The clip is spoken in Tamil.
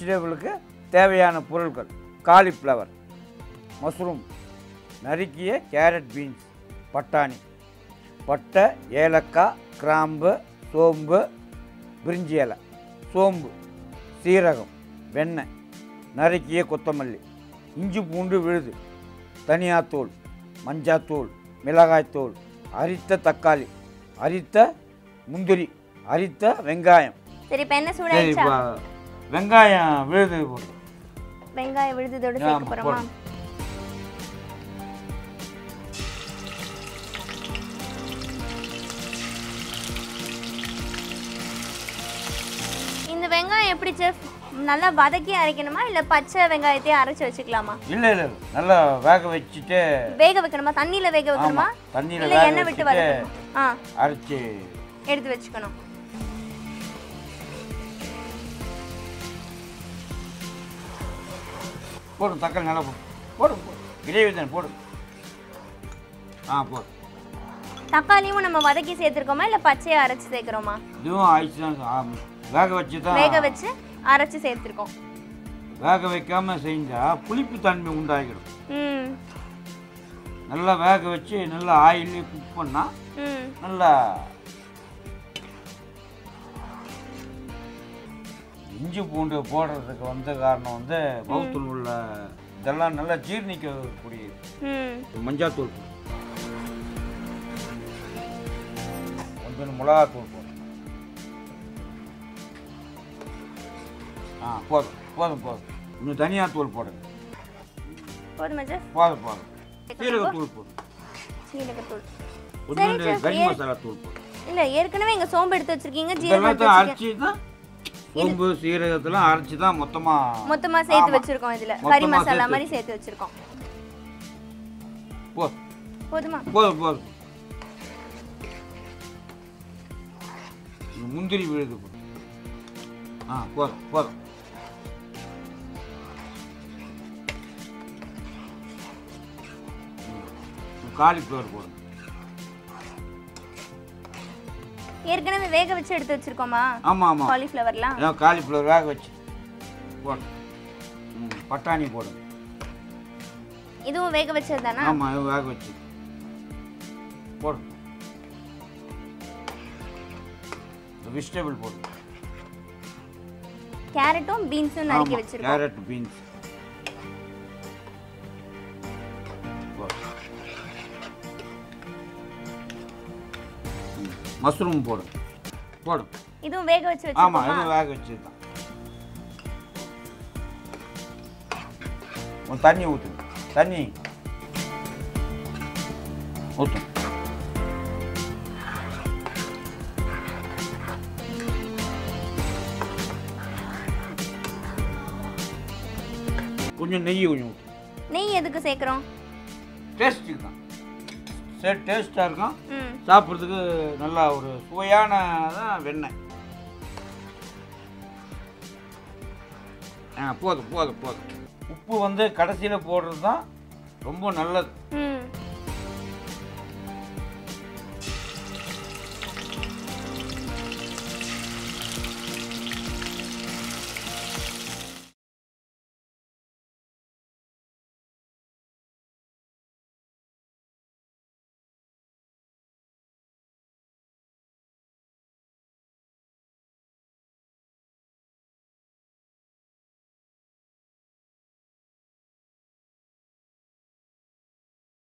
வெஜிடபிளுக்கு தேவையான பொருட்கள் காலிஃப்ளவர் மஷ்ரூம் நறுக்கிய கேரட் பீன்ஸ் பட்டாணி பட்டை ஏலக்காய் கிராம்பு சோம்பு பிரிஞ்சி இலை சோம்பு சீரகம் வெண்ணெய் நறுக்கிய கொத்தமல்லி இஞ்சி பூண்டு விழுது தனியாத்தூள் மஞ்சாத்தூள் மிளகாய்த்தூள் அரித்த தக்காளி அரித்த முந்திரி அரித்த வெங்காயம் சரி இப்போ என்ன சரி சூடாயிடுச்சா இப்போ வெங்காயம் விழுது போடு. வெங்காயம் விழுததோட ஆமா, சேர்க்க போறோமா போடு. இந்த வெங்காயம் எப்படி செஃப் நல்லா வதக்கி அரைக்கணுமா இல்ல பச்சை வெங்காயத்தையே அரைச்சு வச்சுக்கலாமா இல்லை இல்லை இல்லை. நல்லா வேக வச்சுட்டு வேக வைக்கணுமா தண்ணியில வேக வைக்கணுமா ஆமா, தண்ணியில இல்ல வேக எண்ணெய் விட்டு வச்சுட்டு வதக்கணுமா ஆ அரைச்சி எடுத்து வச்சுக்கணும் போடும் தக்காளி நல்லா போடும் போடும் போடு கிரேவி தானே போடு ஆ போடு தக்காளியும் நம்ம வதக்கி சேர்த்துருக்கோமா இல்ல பச்சையா அரைச்சு சேர்க்கிறோமா இதுவும் ஆயிடுச்சு தான் ஆ, வேக வச்சு தான் வேக வச்சு அரைச்சு சேர்த்துருக்கோம் வேக வைக்காம செஞ்சா புளிப்பு தன்மை உண்டாகிடும் ம் நல்லா வேக வச்சு நல்லா ஆயிலே குக் பண்ணா ம் நல்லா இஞ்சி பூண்டு போடுறதுக்கு வந்த காரணம் வந்து பௌத்தில் உள்ள இதெல்லாம் நல்லா ஜீர்ணிக்கக்கூடியது ம் மஞ்சாத்தூள் போடு. கொஞ்சம் மிளகாத்தூள் போடும் ஆ போதும் போதும் போதும் இன்னும் தனியாத்தூள் போடுங்க போதுமா செஃப் போதும் போதும் சீரகத்தூள் போடும் சீரகத்தூள் கொஞ்சோண்டு chef, கறி ஏ- மசாலா தூள் போடும் இல்ல ஏற்கனவே இங்க சோம்பு எடுத்து வச்சிருக்கீங்க ஜீரகம் எடுத்து இதெல்லாம் வச்சிருக்கீங்க அரைச்சி தான் சோம்பு சீரகத்தெல்லாம் அரைச்சி தான் மொத்தமாக மொத்தமா சேர்த்து ஆமா. வச்சிருக்கோம் இதுல மொத்தமா கறி மசாலா சேர்த்து மாதிரி சேர்த்து வச்சிருக்கோம் போ போதுமா போதும் போதும் இந்த முந்திரி விழுது போடு. ஆ போதும் போதும் காலிஃப்ளவர் போடும் ஏற்கனவே வேக வச்சு எடுத்து வச்சிருக்கோமா ஆமாம் ஆமாம் காலிஃப்ளவர்லாம் ஏன் காலிஃப்ளவர் வேக வச்சு போடும் ம், பட்டாணி போடும் இதுவும் வேக வச்சது தானா ஆமாம் இது வேக வச்சு போடும் வெஜிடபிள் போடும் கேரட்டும் பீன்ஸும் நறுக்கி ஆமா, வச்சிருக்கோம் கேரட் பீன்ஸ் மஷ்ரூம் போடும் போடும் இதுவும் வேக வச்சு ஆமா வச்சிருக்கோமா இது வேக வச்சு தான் கொஞ்சம் தண்ணி ஊற்றுங்க தண்ணி ஊற்றும் கொஞ்சம் நெய் கொஞ்சம் ஊற்று நெய் எதுக்கு சேர்க்குறோம் டேஸ்ட்டுக்கு தான் சரி டேஸ்ட்டாக இருக்கும் ம் சாப்பிட்றதுக்கு நல்லா ஒரு சுவையான தான் வெண்ணெய் ஆ போதும் போதும் போதும் உப்பு வந்து கடைசியில் போடுறது தான் ரொம்ப நல்லது ம்